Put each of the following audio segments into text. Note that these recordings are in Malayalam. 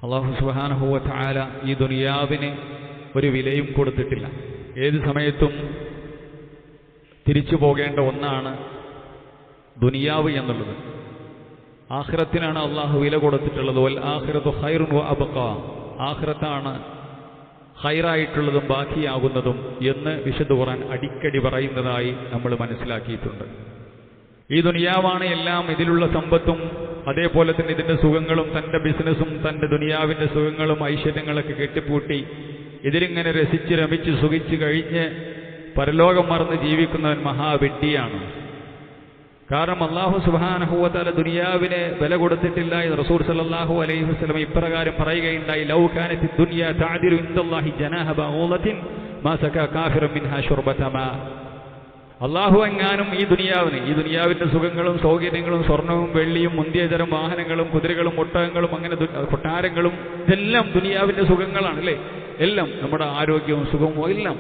അള്ളാഹു സുബാനഹുവ താല ഈ ദുനിയാവിന് ഒരു വിലയും കൊടുത്തിട്ടില്ല ഏത് സമയത്തും തിരിച്ചു പോകേണ്ട ഒന്നാണ് ദുനിയാവ് എന്നുള്ളത് ആഖിറത്തിനാണ് അള്ളാഹു വില കൊടുത്തിട്ടുള്ളത് വൽ ആഖിറത്തു ഹൈറുൻ വ അബക്ക ആഖിറത്താണ് ഹൈറായിട്ടുള്ളതും ബാക്കിയാകുന്നതും എന്ന് വിശുദ്ധ ഖുർആൻ അടിക്കടി പറയുന്നതായി നമ്മൾ മനസ്സിലാക്കിയിട്ടുണ്ട് ഈ ദുനിയാവാണ് എല്ലാം ഇതിലുള്ള സമ്പത്തും അതേപോലെ തന്നെ ഇതിന്റെ സുഖങ്ങളും തന്റെ ബിസിനസ്സും തന്റെ ദുനിയാവിന്റെ സുഖങ്ങളും ഐശ്വര്യങ്ങളൊക്കെ കെട്ടിപ്പൂട്ടി ഇതിലിങ്ങനെ രസിച്ച് രമിച്ച് സുഖിച്ച് കഴിഞ്ഞ് പരലോകം മറന്ന് ജീവിക്കുന്നവൻ മഹാവിഡ്ഢിയാണ് കാരണം അള്ളാഹു സുബാനഹുവത്താല ദുനിയാവിന് വില കൊടുത്തിട്ടില്ല എന്ന് റസൂർ സല്ലാഹു അലൈഹി വസ്ലം ഇപ്രകാരം പറയുകയുണ്ടായി ലൗ കാനത്തി ദുനിയ താദിരു ഇന്ദല്ലാഹി ജനാഹ ബഊളത്തിൻ മാ സക കാഫിറൻ മിൻഹാ ശുർബത മാ അള്ളാഹു എങ്ങാനും ഈ ദുനിയാവിന് ഈ ദുനിയാവിന്റെ സുഖങ്ങളും സൗകര്യങ്ങളും സ്വർണവും വെള്ളിയും മുന്തിയതരം വാഹനങ്ങളും കുതിരകളും ഒട്ടകങ്ങളും അങ്ങനെ ദു- കൊട്ടാരങ്ങളും ഇതെല്ലാം ദുനിയാവിന്റെ സുഖങ്ങളാണ് അല്ലേ എല്ലാം നമ്മുടെ ആരോഗ്യവും സുഖവും എല്ലാം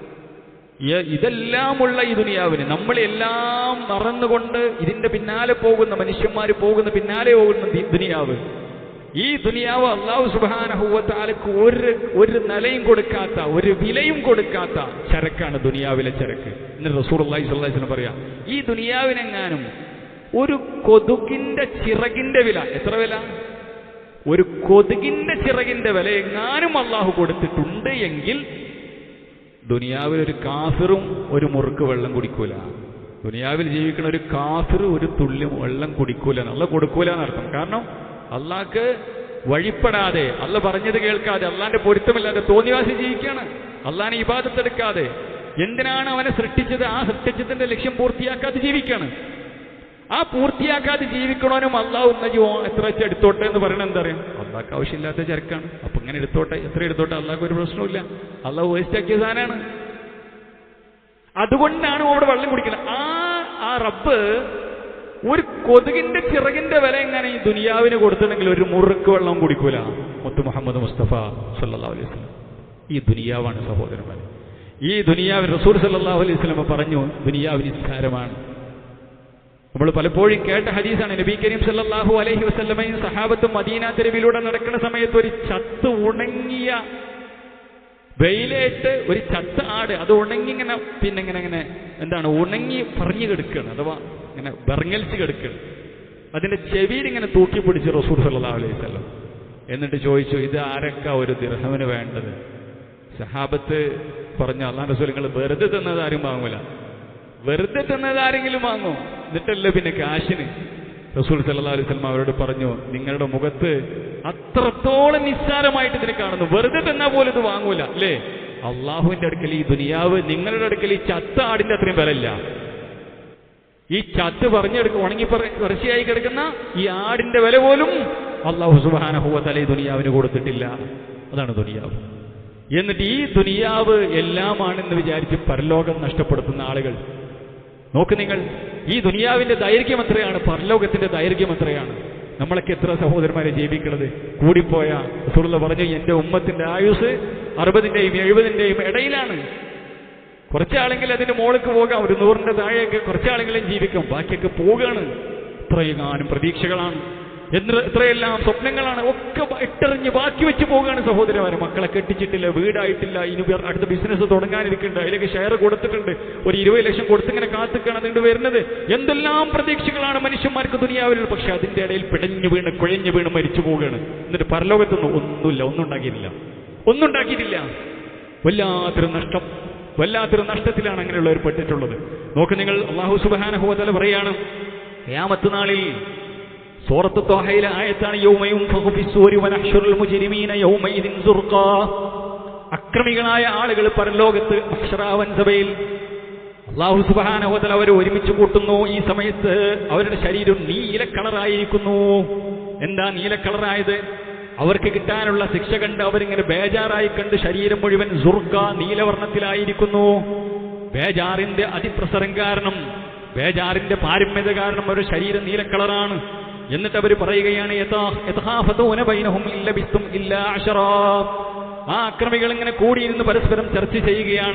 ഈ- ഇതെല്ലാമുള്ള ഈ ദുനിയാവിന് നമ്മളെല്ലാം മറന്നുകൊണ്ട് ഇതിന്റെ പിന്നാലെ പോകുന്ന മനുഷ്യന്മാർ പോകുന്ന പിന്നാലെ പോകുന്ന ദി- ദുനിയാവ് ഈ ദുനിയാവ് അള്ളാഹു സുബാനഹുവത്താലക്ക് ഒരു ഒരു നിലയും കൊടുക്കാത്ത ഒരു വിലയും കൊടുക്കാത്ത ചരക്കാണ് ദുനിയാവിലെ ചരക്ക് എന്നിട്ട് റസൂർ അള്ളാഹി സ്വല്ലാസ്ലം പറയാം ഈ ദുനിയാവിനെങ്ങാനും ഒരു കൊതുകിന്റെ ചിറകിന്റെ വില എത്ര വില ഒരു കൊതുകിന്റെ ചിറകിന്റെ വില എങ്ങാനും അള്ളാഹു കൊടുത്തിട്ടുണ്ട് എങ്കിൽ ദുനിയാവിൽ ഒരു കാഫിറും ഒരു മുറുക്ക് വെള്ളം കുടിക്കൂല ദുനിയാവിൽ ജീവിക്കുന്ന ഒരു കാഫിർ ഒരു തുള്ളി വെള്ളം കുടിക്കൂല അല്ല കൊടുക്കൂല എന്നർത്ഥം കാരണം അള്ളാഹ്ക്ക് വഴിപ്പെടാതെ അല്ല പറഞ്ഞത് കേൾക്കാതെ അള്ളാന്റെ പൊരുത്തമില്ലാതെ തോന്നിവാസി ജീവിക്കുകയാണ് അള്ളാനെ ഇബാദത്തെടുക്കാതെ എന്തിനാണ് അവനെ സൃഷ്ടിച്ചത് ആ സൃഷ്ടിച്ചതിന്റെ ലക്ഷ്യം പൂർത്തിയാക്കാതെ ജീവിക്കുകയാണ് ആ പൂർത്തിയാക്കാതെ ജീവിക്കണവനും അള്ളാഹ് ഒന്ന് ജോ എത്ര വെച്ച് എടുത്തോട്ടെ എന്ന് പറയണത് എന്താ പറയാ അള്ളാഹ്ക്ക് ആവശ്യമില്ലാത്ത ചരക്കാണ് അപ്പൊ ഇങ്ങനെ എടുത്തോട്ടെ എത്ര എടുത്തോട്ടെ അള്ളാഹ്ക്ക് ഒരു പ്രശ്നമില്ല അള്ളാഹ് വേസ്റ്റ് ആക്കിയ സാധനമാണ് അതുകൊണ്ടാണ് അവിടെ വെള്ളം കുടിക്കുന്നത് ആ ആ റബ്ബ് ഒരു കൊതുകിന്റെ ചിറകിന്റെ വില എങ്ങനെ ഈ ദുനിയാവിന് കൊടുത്തിട്ടുണ്ടെങ്കിൽ ഒരു മുറുക്ക് വെള്ളം കുടിക്കൂല മുത്തു മുഹമ്മദ് മുസ്തഫ സല്ലല്ലാഹു അലൈഹി വസല്ലം ഈ ദുനിയാവാണ് സഹോദരന്മാർ ഈ ദുനിയാവ് റസൂൽ സല്ലല്ലാഹു അലൈഹി വസല്ലം പറഞ്ഞു ദുനിയാവ് നിസ്കാരമാണ് നമ്മൾ പലപ്പോഴും കേട്ട ഹദീസാണ് നബി കരീം സല്ലല്ലാഹു അലൈഹി വസല്ലമയും സഹാബത്തും മദീന തെരുവിലൂടെ നടക്കുന്ന സമയത്ത് ഒരു ചത്ത് ഉണങ്ങിയ വെയിലേറ്റ് ഒരു ചത്ത ആട് അത് ഉണങ്ങി ഇങ്ങനെ പിന്നെ ഇങ്ങനെ ഇങ്ങനെ എന്താണ് ഉണങ്ങി പറഞ്ഞു കിടക്കുകയാണ് അഥവാ ഇങ്ങനെ ബർങ്ങൽച്ച് കിടക്കുകയാണ് അതിന്റെ ചെവിയിൽ ഇങ്ങനെ തൂക്കി പിടിച്ച് റസൂർ സല്ലല്ലാഹു അലൈഹി വസല്ലം എന്നിട്ട് ചോദിച്ചു ഇത് ആരൊക്കെ ഒരു ദിർഹമിന് വേണ്ടത് സഹാബത്ത് പറഞ്ഞു അള്ളാഹ് റസൂൽ നിങ്ങൾ വെറുതെ തന്നത് ആരും വാങ്ങൂല വെറുതെ തന്നത് ആരെങ്കിലും വാങ്ങും എന്നിട്ടല്ലേ പിന്നെ കാശിന് റസൂൽ സല്ലല്ലാഹു അലൈഹി വസല്ലം അവരോട് പറഞ്ഞു നിങ്ങളുടെ മുഖത്ത് അത്രത്തോളം നിസ്സാരമായിട്ട് ഇതിനെ കാണുന്നു വെറുതെ തന്നാ പോലും ഇത് വാങ്ങൂല അല്ലേ അള്ളാഹുവിന്റെ അടുക്കൽ ഈ ദുനിയാവ് നിങ്ങളുടെ അടുക്കൽ ഈ ചത്ത ആടിന്റെ അത്രയും വിലയില്ല ഈ ചത്ത് പറഞ്ഞെടുക്ക ഉണങ്ങി കുറച്ചായി കിടക്കുന്ന ഈ ആടിന്റെ വില പോലും അള്ളാഹു സുബാനഹുവത്തല ഈ ദുനിയാവിന് കൊടുത്തിട്ടില്ല അതാണ് ദുനിയാവ് എന്നിട്ട് ഈ ദുനിയാവ് എല്ലാമാണെന്ന് വിചാരിച്ച് പരലോകം നഷ്ടപ്പെടുത്തുന്ന ആളുകൾ നോക്ക് നിങ്ങൾ ഈ ദുനിയാവിന്റെ ദൈർഘ്യം എത്രയാണ് പരലോകത്തിന്റെ ദൈർഘ്യം എത്രയാണ് നമ്മളൊക്കെ എത്ര സഹോദരന്മാരെ ജീവിക്കുന്നത് കൂടിപ്പോയ സുഹൃത്ത് പറഞ്ഞു എന്റെ ഉമ്മത്തിന്റെ ആയുസ് അറുപതിന്റെയും എഴുപതിന്റെയും ഇടയിലാണ് കുറച്ചാളെങ്കിലും അതിന്റെ മുകൾക്ക് പോകാം ഒരു നൂറിന്റെ താഴെയൊക്കെ കുറച്ചാളെങ്കിലും ജീവിക്കാം ബാക്കിയൊക്കെ പോവുകയാണ് ഇത്രയെങ്ങാനും പ്രതീക്ഷകളാണ് എന്ന് എത്രയെല്ലാം സ്വപ്നങ്ങളാണ് ഒക്കെ ഇട്ടെറിഞ്ഞ് ബാക്കി വെച്ച് പോവുകയാണ് സഹോദരന്മാരെ മക്കളെ കെട്ടിച്ചിട്ടില്ല വീടായിട്ടില്ല ഇനി വേറെ അടുത്ത ബിസിനസ് തുടങ്ങാനിരിക്കുന്നുണ്ട് അതിലേക്ക് ഷെയർ കൊടുത്തിട്ടുണ്ട് ഒരു ഇരുപത് ലക്ഷം കൊടുത്തിങ്ങനെ കാത്തിക്കാണ് അതുകൊണ്ട് വരുന്നത് എന്തെല്ലാം പ്രതീക്ഷകളാണ് മനുഷ്യന്മാർക്ക് ദുനിയാവിലുള്ളത് പക്ഷെ അതിന്റെ ഇടയിൽ പിടഞ്ഞു വീണ് കുഴഞ്ഞു വീണ് മരിച്ചു പോവുകയാണ് എന്നിട്ട് പരലോകത്തൊന്നും ഒന്നുമില്ല ഒന്നും ഉണ്ടാക്കിയിട്ടില്ല ഒന്നും ഉണ്ടാക്കിയിട്ടില്ല വല്ലാത്തൊരു നഷ്ടം വല്ലാത്തൊരു നഷ്ടത്തിലാണ് അങ്ങനെയുള്ളവർ പെട്ടിട്ടുള്ളത് നോക്ക് നിങ്ങൾ അള്ളാഹു സുബാനഹുവതല പറയാണ് ഖിയാമത്ത് നാളിൽ സൂറത്ത് ത്വാഹയിലെ ആയത്താണ് യൗമയും ഫഹുഫിസ്സൂരി വനഹ്ശുറുൽ മുജ്രിമീന യൗമയിദിൻ സുർഖാ അക്രമികളായ ആളുകൾ പരലോകത്ത് അക്ഷരാവൻ സഭയിൽ അള്ളാഹു സുബാനഹുതല അവരെ ഒരുമിച്ച് കൂട്ടുന്നു ഈ സമയത്ത് അവരുടെ ശരീരം നീല കളറായിരിക്കുന്നു എന്താ നീല കളറായത് അവർക്ക് കിട്ടാനുള്ള ശിക്ഷ കണ്ട് അവരിങ്ങനെ ബേജാറായി കണ്ട് ശരീരം മുഴുവൻ സുർക്ക നീലവർണ്ണത്തിലായിരിക്കുന്നു ബേജാറിന്റെ അതിപ്രസരം കാരണം ബേജാറിന്റെ പാരമ്യത കാരണം അവരുടെ ശരീരം നീലക്കളറാണ് എന്നിട്ട് അവർ പറയുകയാണ് യഥാ- യഥാഫതൂന ബൈനഹും ഇല്ല ബിസ്തും ഇല്ല അശറാ. ആ അക്രമികൾ ഇങ്ങനെ കൂടിയിരുന്ന് പരസ്പരം ചർച്ച ചെയ്യുകയാണ്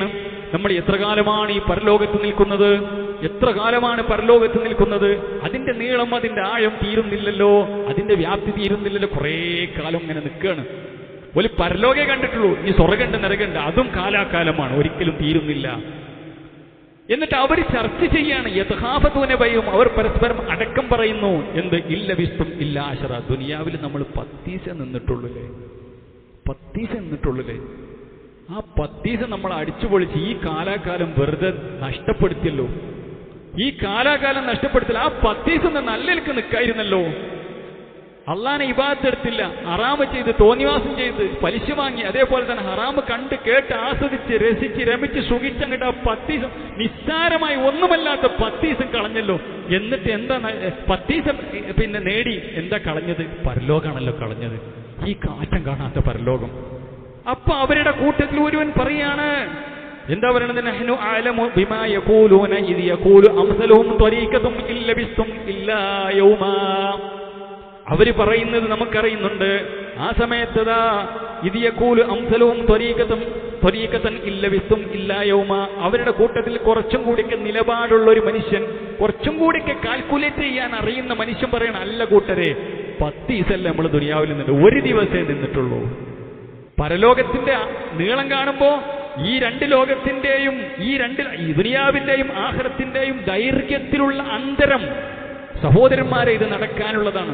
നമ്മൾ എത്ര കാലമാണ് ഈ പരലോകത്ത് നിൽക്കുന്നത് എത്ര കാലമാണ് പരലോകത്ത് നിൽക്കുന്നത് അതിന്റെ നീളം അതിന്റെ ആഴം തീരുന്നില്ലല്ലോ അതിന്റെ വ്യാപ്തി തീരുന്നില്ലല്ലോ കുറേ കാലം ഇങ്ങനെ നിൽക്കുകയാണ് ഒരു പരലോകെ കണ്ടിട്ടുള്ളൂ ഈ സ്വർഗണ്ട് നരകണ്ട് അതും കാലാകാലമാണ് ഒരിക്കലും തീരുന്നില്ല എന്നിട്ട് അവർ ചർച്ച ചെയ്യാണ് യഥാപത്തൂനെ ഭയവും അവർ പരസ്പരം അടക്കം പറയുന്നു എന്ത് ഇല്ല വിസ്തും ഇല്ല ആശറ ദുനിയാവിൽ നമ്മൾ പത്തീസ നിന്നിട്ടുള്ളൂലേ പത്തീസ നിന്നിട്ടുള്ളൂലേ ആ പത്തീസ നമ്മൾ അടിച്ചുപൊളിച്ച് ഈ കാലാകാലം വെറുതെ നഷ്ടപ്പെടുത്തിയല്ലോ ഈ കാലാകാലം നഷ്ടപ്പെടുത്തില്ല ആ പത്തീസം നല്ല നിലക്ക് നിൽക്കായിരുന്നല്ലോ അള്ളാനെ ഇബാദത്തെടുത്തില്ല ഹറാമ് ചെയ്ത് തോന്നിവാസം ചെയ്ത് പലിശ വാങ്ങി അതേപോലെ തന്നെ ഹറാമ് കണ്ട് കേട്ട് ആസ്വദിച്ച് രസിച്ച് രമിച്ച് സുഖിച്ചങ്ങട്ട് ആ പത്തീസം നിസ്സാരമായി ഒന്നുമല്ലാത്ത പത്തീസം കളഞ്ഞല്ലോ എന്നിട്ട് എന്താ ന- പത്തീസം പിന്നെ നേടി എന്താ കളഞ്ഞത് പരലോകാണല്ലോ കളഞ്ഞത് ഈ കാറ്റം കാണാത്ത പരലോകം അപ്പൊ അവരുടെ കൂട്ടത്തിൽ ഒരുവൻ പറയാണ് എന്താ പറയണത് നഹ്നു അലമു ബിമാ യഖൂലൂന ഇദ് യഖൂലു അംസലുഹും ത്വരീഖതും ഇല്ല ബിസ്തും ഇല്ലാ യൗമാ അവര് പറയുന്നത് നമുക്കറിയുന്നുണ്ട് ആ സമയത്തതാ ഇതിയക്കൂല് അംസലവും ത്വരീകത്തും ത്വരീകത്തൻ ഇല്ല വിത്തും ഇല്ല യൗമ അവരുടെ കൂട്ടത്തിൽ കുറച്ചും കൂടിയൊക്കെ നിലപാടുള്ള ഒരു മനുഷ്യൻ കുറച്ചും കൂടിയൊക്കെ കാൽക്കുലേറ്റ് ചെയ്യാൻ അറിയുന്ന മനുഷ്യൻ പറയണം അല്ല കൂട്ടരെ പത്ത് ദിവസമല്ലേ നമ്മൾ ദുനിയാവിൽ നിന്നിട്ട് ഒരു ദിവസമേ നിന്നിട്ടുള്ളൂ പരലോകത്തിന്റെ ആ നീളം കാണുമ്പോ ഈ രണ്ട് ലോകത്തിന്റെയും ഈ രണ്ട് ഈ ദുനിയാവിന്റെയും ആഹ്റത്തിന്റെയും ദൈർഘ്യത്തിലുള്ള അന്തരം സഹോദരന്മാരെ ഇത് നടക്കാനുള്ളതാണ്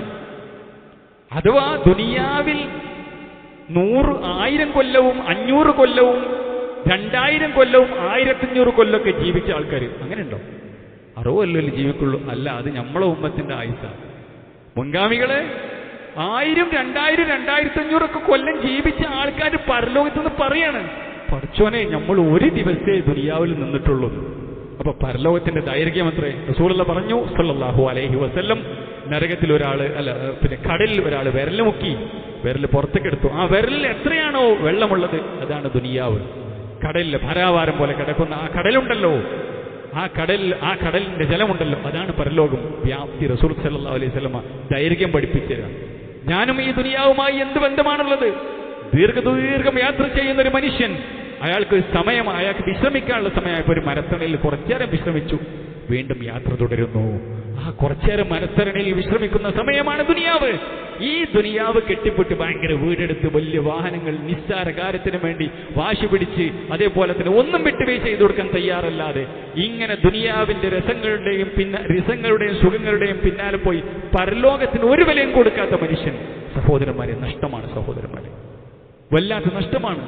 അഥവാ ദുനിയാവിൽ നൂറ് ആയിരം കൊല്ലവും അഞ്ഞൂറ് കൊല്ലവും രണ്ടായിരം കൊല്ലവും ആയിരത്തഞ്ഞൂറ് കൊല്ലമൊക്കെ ജീവിച്ച ആൾക്കാർ അങ്ങനെയുണ്ടോ അറുപത് കൊല്ലമല്ലേ ജീവിക്കുള്ളൂ അല്ല അത് നമ്മളെ ഉമ്മത്തിന്റെ ആയുസാണ് മുൻഗാമികളെ ആയിരം രണ്ടായിരം രണ്ടായിരത്തി അഞ്ഞൂറൊക്കെ കൊല്ലം ജീവിച്ച ആൾക്കാർ പരലോകത്ത് നിന്ന് പറയാണ് പഠിച്ചോനെ നമ്മൾ ഒരു ദിവസേ ദുനിയാവിൽ നിന്നിട്ടുള്ളൂ അപ്പൊ പരലോകത്തിന്റെ ദൈർഘ്യം എത്രേ റസൂലുള്ള പറഞ്ഞു സല്ലല്ലാഹു അലൈഹി വസല്ലം നരകത്തിൽ ഒരാള് അല്ല പിന്നെ കടലിൽ ഒരാൾ വിരൽ മുക്കി വിരൽ പുറത്തേക്ക് എടുത്തു ആ വിരലിൽ എത്രയാണോ വെള്ളമുള്ളത് അതാണ് ദുനിയാവ് കടലിൽ ഭരാവാരം പോലെ കിടക്കുന്ന ആ കടലുണ്ടല്ലോ ആ കടൽ ആ കടലിന്റെ ജലമുണ്ടല്ലോ അതാണ് പരലോകം വ്യാപ്തി റസൂൽ സല്ലല്ലാഹു അലൈഹി വസല്ലമ ദൈർഘ്യം പഠിപ്പിച്ചുതരാം ഞാനും ഈ ദുനിയാവുമായി എന്ത് ബന്ധമാണുള്ളത് ദീർഘദീർഘം യാത്ര ചെയ്യുന്ന ഒരു മനുഷ്യൻ അയാൾക്ക് സമയം അയാൾക്ക് വിശ്രമിക്കാനുള്ള സമയമായപ്പോൾ ഒരു മരത്തണയിൽ കുറച്ചേരം വിശ്രമിച്ചു വീണ്ടും യാത്ര തുടരുന്നു ആ കുറച്ചേരം മരത്തരണിയിൽ വിശ്രമിക്കുന്ന സമയമാണ് ദുനിയാവ് ഈ ദുനിയാവ് കെട്ടിപ്പൊട്ട് ഭയങ്കര വീടെടുത്ത് വലിയ വാഹനങ്ങൾ നിസ്സാര കാര്യത്തിന് വേണ്ടി വാശി പിടിച്ച് അതേപോലെ തന്നെ ഒന്നും വിട്ടുവീഴ്ച ചെയ്തു കൊടുക്കാൻ തയ്യാറല്ലാതെ ഇങ്ങനെ ദുനിയാവിന്റെ രസങ്ങളുടെയും പിന്നെ രസങ്ങളുടെയും സുഖങ്ങളുടെയും പിന്നാലെ പോയി പരലോകത്തിന് ഒരു വിലയും കൊടുക്കാത്ത മനുഷ്യൻ സഹോദരന്മാരെ നഷ്ടമാണ് സഹോദരന്മാരെ വല്ലാത്ത നഷ്ടമാണ്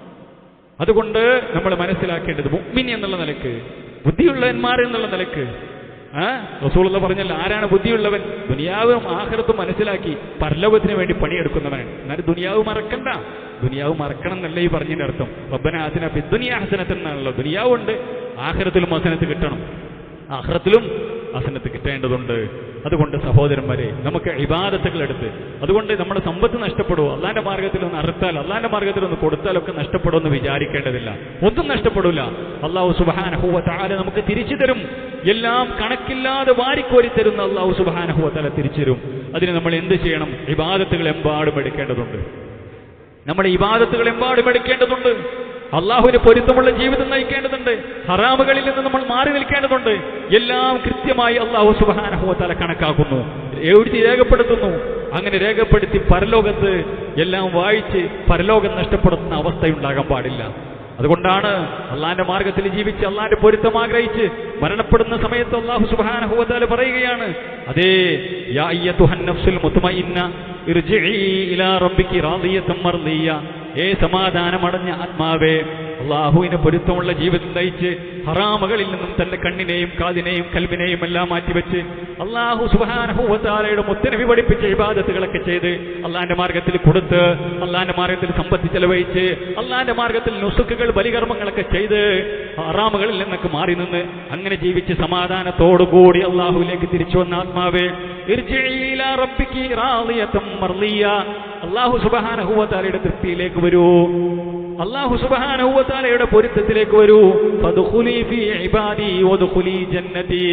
അതുകൊണ്ട് നമ്മൾ മനസ്സിലാക്കേണ്ടത് മുഗ്മിനി എന്നുള്ള നിലക്ക് ബുദ്ധിയുള്ളവന്മാർ എന്നുള്ള നിലക്ക് ആ റസൂള്ള പറഞ്ഞല്ലോ ആരാണ് ബുദ്ധിയുള്ളവൻ ദുനിയാവും ആഹ്റത്തും മനസ്സിലാക്കി പരലോകത്തിന് വേണ്ടി പണിയെടുക്കുന്നവൻ എന്നാലും ദുനിയാവ് മറക്കണ്ട ദുനിയാവ് മറക്കണം എന്നല്ല ഈ പറഞ്ഞതിന്റെ അർത്ഥം റബ്ബന ഹസന ദുനിയ ഹസനത്തിൽ നിന്നാണല്ലോ ദുനിയാവുണ്ട് ആഹ്റത്തിലും ഹസനത്ത് കിട്ടണം ആഹ്റത്തിലും ഹസനത്ത് കിട്ടേണ്ടതുണ്ട് അതുകൊണ്ട് സഹോദരന്മാരെ നമുക്ക് ഇബാദത്തുകൾ എടുത്ത് അതുകൊണ്ട് നമ്മുടെ സമ്പത്ത് നഷ്ടപ്പെടുമോ അള്ളാന്റെ മാർഗത്തിൽ ഒന്ന് അറുത്താൽ അള്ളാന്റെ മാർഗത്തിൽ ഒന്ന് കൊടുത്താലൊക്കെ നഷ്ടപ്പെടുമെന്ന് വിചാരിക്കേണ്ടതില്ല ഒന്നും നഷ്ടപ്പെടില്ല അള്ളാഹു സുബാനഹുവ താല നമുക്ക് തിരിച്ചു തരും എല്ലാം കണക്കില്ലാതെ വാരിക്കോരി തരുന്ന അള്ളാഹു സുബാനഹുവ താല തിരിച്ചു തരും അതിന് നമ്മൾ എന്ത് ചെയ്യണം ഇബാദത്തുകൾ എമ്പാടും എടുക്കേണ്ടതുണ്ട് നമ്മുടെ ഇബാദത്തുകൾ എമ്പാടും എടുക്കേണ്ടതുണ്ട് അള്ളാഹുവിന് പൊരുത്തമുള്ള ജീവിതം നയിക്കേണ്ടതുണ്ട് ഹറാമുകളിൽ നിന്ന് നമ്മൾ മാറി നിൽക്കേണ്ടതുണ്ട് എല്ലാം കൃത്യമായി അള്ളാഹു സുബാനഹുവത്തല കണക്കാക്കുന്നു എഴുതി രേഖപ്പെടുത്തുന്നു അങ്ങനെ രേഖപ്പെടുത്തി പരലോകത്ത് എല്ലാം വായിച്ച് പരലോകം നഷ്ടപ്പെടുത്തുന്ന അവസ്ഥയുണ്ടാകാൻ പാടില്ല അതുകൊണ്ടാണ് അള്ളാന്റെ മാർഗത്തിൽ ജീവിച്ച് അള്ളാന്റെ പൊരുത്തം ആഗ്രഹിച്ച് മരണപ്പെടുന്ന സമയത്ത് അള്ളാഹു സുബാനഹുവത്താല് പറയുകയാണ് അതേ യാ അയ്യത്തുഹൻ നഫ്സുൽ മുത്മഇന്ന ഇർജിഇ ഇലാ റബ്ബികി റാദിയത്തൻ മർദിയ ഏ സമാധാനമടഞ്ഞ ആത്മാവേ അള്ളാഹുവിന് പൊരുത്തമുള്ള ജീവിതം നയിച്ച് ഹറാമകളിൽ നിന്നും തന്റെ കണ്ണിനെയും കാതിനെയും കൽവിനെയും എല്ലാം മാറ്റിവെച്ച് അള്ളാഹു സുബാനഹുവത്താലയുടെ മുത്തനവി പഠിപ്പിച്ച ഇബാദത്തുകളൊക്കെ ചെയ്ത് അള്ളാന്റെ മാർഗത്തിൽ കൊടുത്ത് അള്ളാന്റെ മാർഗത്തിൽ സമ്പത്തി ചെലവഴിച്ച് അള്ളാന്റെ മാർഗത്തിൽ നുസുക്കുകൾ ബലികർമ്മങ്ങളൊക്കെ ചെയ്ത് ഹറാമുകളിൽ നിന്നൊക്കെ മാറി നിന്ന് അങ്ങനെ ജീവിച്ച് സമാധാനത്തോടുകൂടി അള്ളാഹുവിലേക്ക് തിരിച്ചു വന്ന ആത്മാവേ ഇർജിഇ ഇലാ റബ്ബികി റാദിയത്തൻ മർദിയ അള്ളാഹു സുബഹാനഹുവത്താലയുടെ തൃപ്തിയിലേക്ക് വരൂ അള്ളാഹു സുബഹാനഹുവത്താലയുടെ പൊരുത്തത്തിലേക്ക് വരൂ ഫദ്ഖുലി ഫീ ഇബാദി വദ്ഖുലി ജന്നതി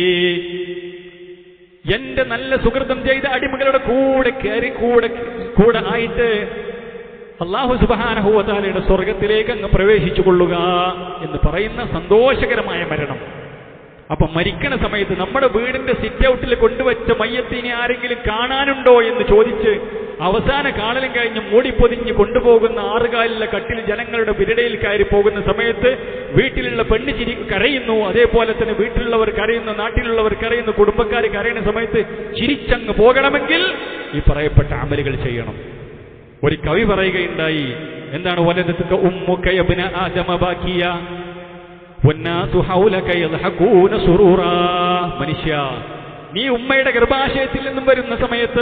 എന്റെ നല്ല സുഹൃതം ചെയ്ത അടിമകളുടെ കൂടെ കയറി കൂടെ കൂടെ ആയിട്ട് അള്ളാഹു സുബാനഹുവതാലയുടെ സ്വർഗത്തിലേക്ക് അങ്ങ് പ്രവേശിച്ചു കൊള്ളുക എന്ന് പറയുന്ന സന്തോഷകരമായ മരണം അപ്പൊ മരിക്കണ സമയത്ത് നമ്മുടെ വീടിന്റെ സിറ്റ് ഔട്ടിൽ കൊണ്ടുവച്ച മയ്യത്തിനെ ആരെങ്കിലും കാണാനുണ്ടോ എന്ന് ചോദിച്ച് അവസാന കാണലും കഴിഞ്ഞ് മൂടിപ്പൊതിഞ്ഞ് കൊണ്ടുപോകുന്ന ആറുകാലിലെ കട്ടിൽ ജനങ്ങളുടെ വിരടയിൽ കയറി പോകുന്ന സമയത്ത് വീട്ടിലുള്ള പെണ്ണ് ചിരി കരയുന്നു അതേപോലെ തന്നെ വീട്ടിലുള്ളവർ കരയുന്നു നാട്ടിലുള്ളവർ കരയുന്നു കുടുംബക്കാർ കരയുന്ന സമയത്ത് ചിരിച്ചങ്ങ് പോകണമെങ്കിൽ ഈ പറയപ്പെട്ട അമലുകൾ ചെയ്യണം ഒരു കവി പറയുകയുണ്ടായി എന്താണ് വലതത്തുക ഉമ്മുക്കയബിന ആദമബാക്കിയ വന്നാസു ഹൗലക യദ്ഹഖൂന സുറൂറാ മനുഷ്യ നീ ഉമ്മയുടെ ഗർഭാശയത്തിൽ നിന്നും വരുന്ന സമയത്ത്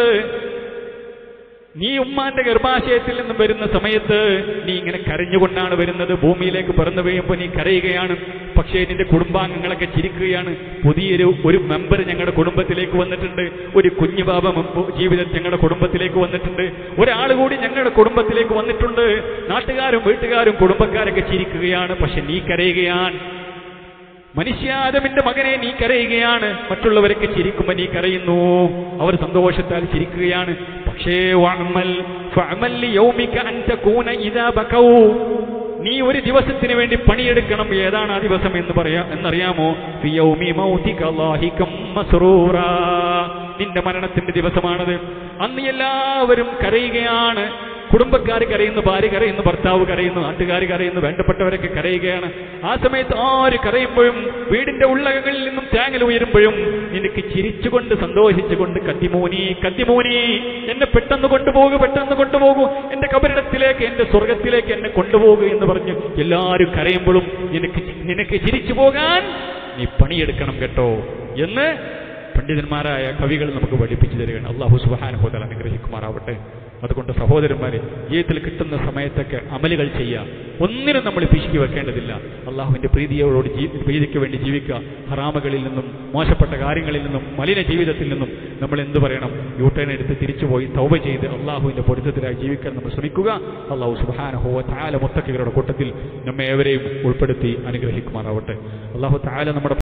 നീ ഉമ്മാന്റെ ഗർഭാശയത്തിൽ നിന്നും വരുന്ന സമയത്ത് നീ ഇങ്ങനെ കരഞ്ഞുകൊണ്ടാണ് വരുന്നത് ഭൂമിയിലേക്ക് പിറന്നു വീഴുമ്പോൾ നീ കരയുകയാണ് പക്ഷേ നിന്റെ കുടുംബാംഗങ്ങളൊക്കെ ചിരിക്കുകയാണ് പുതിയൊരു ഒരു മെമ്പർ ഞങ്ങളുടെ കുടുംബത്തിലേക്ക് വന്നിട്ടുണ്ട് ഒരു കുഞ്ഞു ബാബ ജീവിതം ഞങ്ങളുടെ കുടുംബത്തിലേക്ക് വന്നിട്ടുണ്ട് ഒരാൾ കൂടി ഞങ്ങളുടെ കുടുംബത്തിലേക്ക് വന്നിട്ടുണ്ട് നാട്ടുകാരും വീട്ടുകാരും കുടുംബക്കാരൊക്കെ ചിരിക്കുകയാണ് പക്ഷെ നീ കരയുകയാണ് മനുഷ്യാദമിന്റെ മകനെ നീ കരയുകയാണ് മറ്റുള്ളവരൊക്കെ ചിരിക്കുമ്പോ നീ കരയുന്നു അവർ സന്തോഷത്താൽ ചിരിക്കുകയാണ് പക്ഷേ വഅമൽ ഫഅമൽ ലിയൗമിക അൻ തകൂന ഇദാ ബകൗ നീ ഒരു ദിവസത്തിന് വേണ്ടി പണിയെടുക്കണം ഏതാണ് ആ ദിവസം എന്ന് പറയാ എന്നറിയാമോ ഫി യൗമി മൗതിക ലാഹികം മസ്റൂറാ നിന്റെ മരണത്തിന്റെ ദിവസമാണത് അന്ന് എല്ലാവരും കരയുകയാണ് കുടുംബക്കാർ കരയുന്നു ഭാര്യ കരയുന്നു ഭർത്താവ് കരയുന്നു നാട്ടുകാർ കരയുന്നു വേണ്ടപ്പെട്ടവരൊക്കെ കരയുകയാണ് ആ സമയത്ത് ആര് കരയുമ്പോഴും വീടിന്റെ ഉള്ളകങ്ങളിൽ നിന്നും തേങ്ങൽ ഉയരുമ്പോഴും നിനക്ക് ചിരിച്ചുകൊണ്ട് സന്തോഷിച്ചുകൊണ്ട് കത്തിമൂനി കത്തിമൂനി എന്നെ പെട്ടെന്ന് കൊണ്ടുപോകൂ പെട്ടെന്ന് കൊണ്ടുപോകൂ എന്റെ കബരിടത്തിലേക്ക് എന്റെ സ്വർഗത്തിലേക്ക് എന്നെ കൊണ്ടുപോകൂ എന്ന് പറഞ്ഞു എല്ലാവരും കരയുമ്പോഴും നിനക്ക് നിനക്ക് ചിരിച്ചു പോകാൻ നീ പണിയെടുക്കണം കേട്ടോ എന്ന് പണ്ഡിതന്മാരായ കവികൾ നമുക്ക് പഠിപ്പിച്ചു തരികയാണ് അള്ളാഹു സുബാനുഹോദൽ അനുഗ്രഹിക്കുമാറാവട്ടെ അതുകൊണ്ട് സഹോദരന്മാരെ ജീവിതത്തിൽ കിട്ടുന്ന സമയത്തൊക്കെ അമലുകൾ ചെയ്യുക ഒന്നിനും നമ്മൾ പിശുക്കി വെക്കേണ്ടതില്ല അള്ളാഹുവിന്റെ പ്രീതിയോട് ജീ- പ്രീതിക്ക് വേണ്ടി ജീവിക്കുക ഹറാമകളിൽ നിന്നും മോശപ്പെട്ട കാര്യങ്ങളിൽ നിന്നും മലിന ജീവിതത്തിൽ നിന്നും നമ്മൾ എന്ത് പറയണം യൂട്ടേൺ എടുത്ത് തിരിച്ചുപോയി തൗബ ചെയ്ത് അള്ളാഹുവിന്റെ പൊരുത്തത്തിലായി ജീവിക്കാൻ നമ്മൾ ശ്രമിക്കുക അള്ളാഹു സുബാനഹോ താല മുത്തക്കികളുടെ കൂട്ടത്തിൽ നമ്മെ ഏവരെയും ഉൾപ്പെടുത്തി അനുഗ്രഹിക്കുമാറാവട്ടെ അള്ളാഹു താല നമ്മുടെ